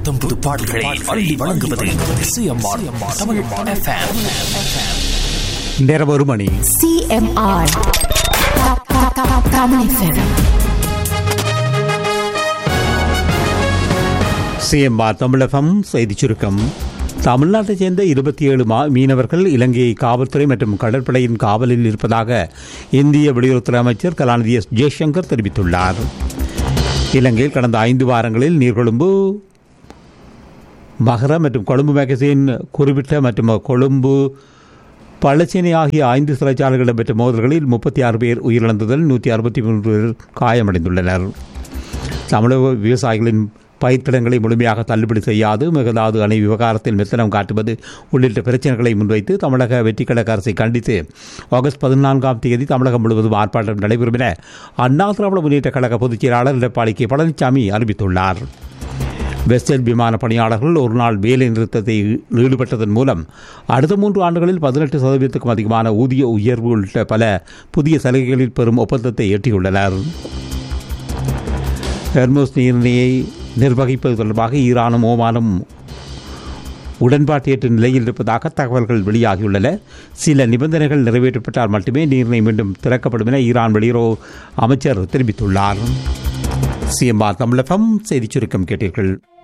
புத்தம் புது பாடல்களை அள்ளி வழங்குவது சிஎம்ஆர் தமிழ் FM. நேரம் ஒரு மணி CMR. Top, top, top, Tamil FM. CMR தமிழகம் செய்திச் சுருக்கம் தமிழ்நாட்டைச் சேர்ந்த இருபத்தி ஏழு மீனவர்கள் இலங்கை காவல்துறை மற்றும் கடற்படையின் காவலில் இருப்பதாக இந்திய வெளியுறவுத்துறை அமைச்சர் கலாநிதி எஸ் ஜெய்சங்கர் தெரிவித்துள்ளார் இலங்கையில் கடந்த ஐந்து வாரங்களில் நீர்கொழும்பு மகர மற்றும் கொழும்பு மேகசின் குறிப்பிட்ட மற்றும் கொழும்பு பள்ளச்சேனை ஆகிய ஐந்து சிறைச்சாலைகள் இடம்பெற்ற மோதல்களில் முப்பத்தி ஆறு பேர் உயிரிழந்ததில் நூற்றி அறுபத்தி மூன்று பேர் காயமடைந்துள்ளனர் தமிழக விவசாயிகளின் பயிர்க்கடன்களை முழுமையாக தள்ளுபடி செய்யாது மேகதாது அணை விவகாரத்தில் மெத்தனம் காட்டுவது உள்ளிட்ட பிரச்சனைகளை முன்வைத்து தமிழக வெற்றிக்கழக அரசை கண்டித்து ஆகஸ்ட் பதினான்காம் தேதி தமிழகம் முழுவதும் ஆர்ப்பாட்டம் நடைபெறும் என அண்ணா திராவிட முன்னேற்ற கழக பொதுச் செயலாளர் எடப்பாடி கே பழனிசாமி அறிவித்துள்ளார் வெஸ்டர்ன் விமான பணியாளர்கள் ஒரு நாள் வேலை நிறுத்தத்தை ஈடுபட்டதன் மூலம் அடுத்த மூன்று ஆண்டுகளில் பதினெட்டு சதவீதத்துக்கும் அதிகமான ஊதிய உயர்வு உள்ளிட்ட பல புதிய சலுகைகளில் பெறும் ஒப்பந்தத்தை எட்டியுள்ளனர் ஹெர்மோஸ் நீர்நிலையை நிர்வகிப்பது தொடர்பாக ஈரானும் ஓமானும் உடன்பாட்டு ஏற்ற நிலையில் இருப்பதாக தகவல்கள் வெளியாகியுள்ளன சில நிபந்தனைகள் நிறைவேற்றப்பட்டால் மட்டுமே நீர்நிலை மீண்டும் திறக்கப்படும் என ஈரான் வெளியுறவு அமைச்சர் தெரிவித்துள்ளார் சிஎம்ஆர் தமிழகம் செய்திச் சுருக்கம் கேட்டீர்கள்